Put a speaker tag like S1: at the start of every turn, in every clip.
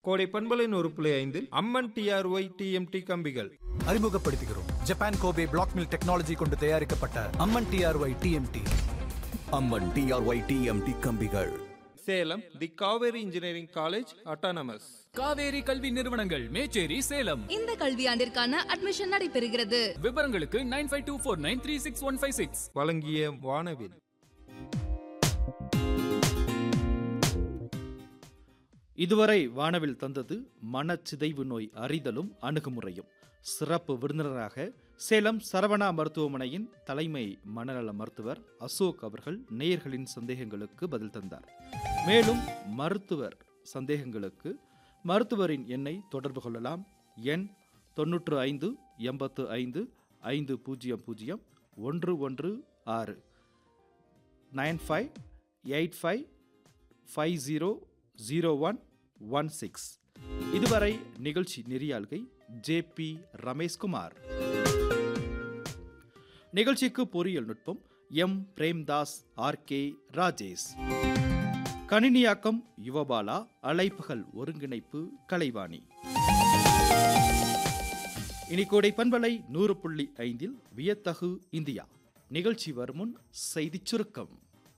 S1: கோடை பண்பலை நூறு புள்ளி ஐந்தில் அம்மன் டிஆர்ஒய் டிஎம்டி கம்பிகள்
S2: அறிமுகப்படுத்துகிறோம் Japan Kobe block mill technology கொண்டு தயாரிக்கப்பட்ட Amman TRY TMT
S3: Amman TRY TMT கம்பிகள்
S1: Salem the Kaveri engineering college autonomous
S4: Kaveri கல்வி நிறுவனங்கள் மேச்சேரி சேலம்
S5: இந்த கல்வியாண்டிற்கான அட்மிஷன் நடைபெறுகிறது
S4: விவரங்களுக்கு nine five two four nine three six one five six
S1: வழங்கிய வானவில்
S6: இதுவரை வானவில் தந்தது மனச்சிதைவு நோய் அறிதலும் அணுகுமுறையும் சிறப்பு விருந்தினராக சேலம் சரவணா மருத்துவமனையின் தலைமை மனநல மருத்துவர் அசோக் அவர்கள் நேயர்களின் சந்தேகங்களுக்கு பதில் தந்தார் மேலும் மருத்துவர் சந்தேகங்களுக்கு மருத்துவரின் எண்ணை தொடர்பு கொள்ளலாம் எண் தொன்னூற்று ஐந்து எண்பத்து ஐந்து ஐந்து பூஜ்ஜியம் பூஜ்ஜியம் ஒன்று ஒன்று ஆறு nine five eight five five zero zero one one six இதுவரை நிகழ்ச்சி நெறியாள்கை ஜே பி ரமேஷ்குமார் நிகழ்ச்சிக்கு பொறியியல் நுட்பம் M Premdas R K Rajesh கணினியாக்கம் யுவபாலா அலைப்புகள் ஒருங்கிணைப்பு கலைவாணி இனிக்கோடை பண்பலை நூறு புள்ளி ஐந்தில் வியத்தகு இந்தியா நிகழ்ச்சி வருமுன் செய்திச் சுருக்கம்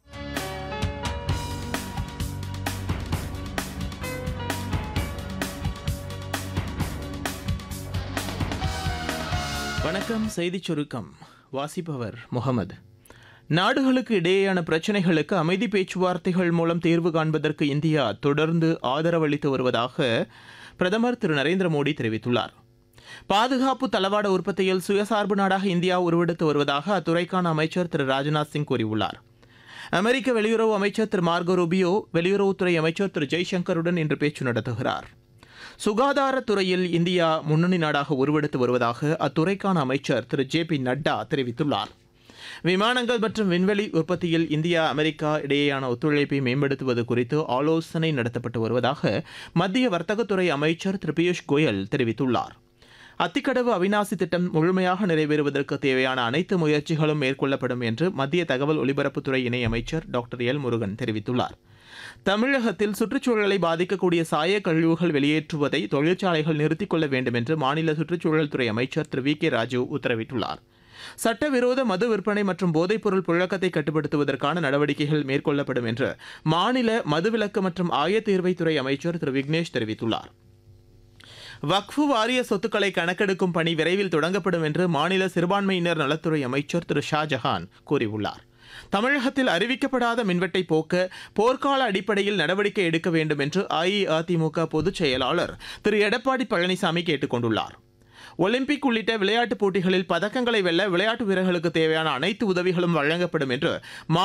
S7: வணக்கம் செய்திச் சுருக்கம் வாசிப்பவர் முகமது நாடுகளுக்கு இடையேயான பிரச்சினைகளுக்கு அமைதி பேச்சுவார்த்தைகள் மூலம் தீர்வு காண்பதற்கு இந்தியா தொடர்ந்து ஆதரவளித்து வருவதாக பிரதமர் திரு நரேந்திர மோடி தெரிவித்துள்ளார் பாதுகாப்பு தளவாட உற்பத்தியில் சுயசார்பு நாடாக இந்தியா உருவெடுத்து வருவதாக அத்துறைக்கான அமைச்சர் திரு ராஜ்நாத் சிங் கூறியுள்ளார் அமெரிக்க வெளியுறவு அமைச்சர் திரு மார்கோ ரூபியோ வெளியுறவுத்துறை அமைச்சர் திரு ஜெய்சங்கருடன் இன்று பேச்சு நடத்துகிறார் சுகாதாரத்துறையில் இந்தியா முன்னணி நாடாக உருவெடுத்து வருவதாக அத்துறைக்கான அமைச்சர் திரு ஜே பி நட்டா தெரிவித்துள்ளார் விமானங்கள் மற்றும் விண்வெளி உற்பத்தியில் இந்தியா அமெரிக்கா இடையேயான ஒத்துழைப்பை மேம்படுத்துவது குறித்து ஆலோசனை நடத்தப்பட்டு வருவதாக மத்திய வர்த்தகத்துறை அமைச்சர் திரு பியூஷ் கோயல் தெரிவித்துள்ளார் அத்திக்கடவு அவிநாசி திட்டம் முழுமையாக நிறைவேறுவதற்கு தேவையான அனைத்து முயற்சிகளும் மேற்கொள்ளப்படும் என்று மத்திய தகவல் ஒலிபரப்புத்துறை இணையமைச்சர் டாக்டர் எல் முருகன் தெரிவித்துள்ளார் தமிழகத்தில் சுற்றுச்சூழலை பாதிக்கக்கூடிய சாய கழிவுகள் வெளியேற்றுவதை தொழிற்சாலைகள் நிறுத்திக் கொள்ள வேண்டும் என்று மாநில சுற்றுச்சூழல் துறை அமைச்சர் திரு வி கே ராஜு உத்தரவிட்டுள்ளார் சட்டவிரோத மது விற்பனை மற்றும் போதைப்பொருள் புழக்கத்தை கட்டுப்படுத்துவதற்கான நடவடிக்கைகள் மேற்கொள்ளப்படும் என்று மாநில மதுவிலக்கு மற்றும் ஆயத்தீர்வைத்துறை அமைச்சர் திரு விக்னேஷ் தெரிவித்துள்ளார் வக்ஃபு வாரிய சொத்துக்களை கணக்கெடுக்கும் பணி விரைவில் தொடங்கப்படும் என்று மாநில சிறுபான்மையினர் நலத்துறை அமைச்சர் திரு ஷாஜஹான் கூறியுள்ளார் தமிழகத்தில் அறிவிக்கப்படாத மின்வெட்டை போக்க போர்க்கால அடிப்படையில் நடவடிக்கை எடுக்க வேண்டும் என்று அஇஅதிமுக பொதுச் செயலாளர் திரு எடப்பாடி பழனிசாமி கேட்டுக் கொண்டுள்ளார் ஒலிம்பிக் உள்ளிட்ட விளையாட்டுப் போட்டிகளில் பதக்கங்களை வெல்ல விளையாட்டு வீரர்களுக்கு தேவையான அனைத்து உதவிகளும் வழங்கப்படும் என்று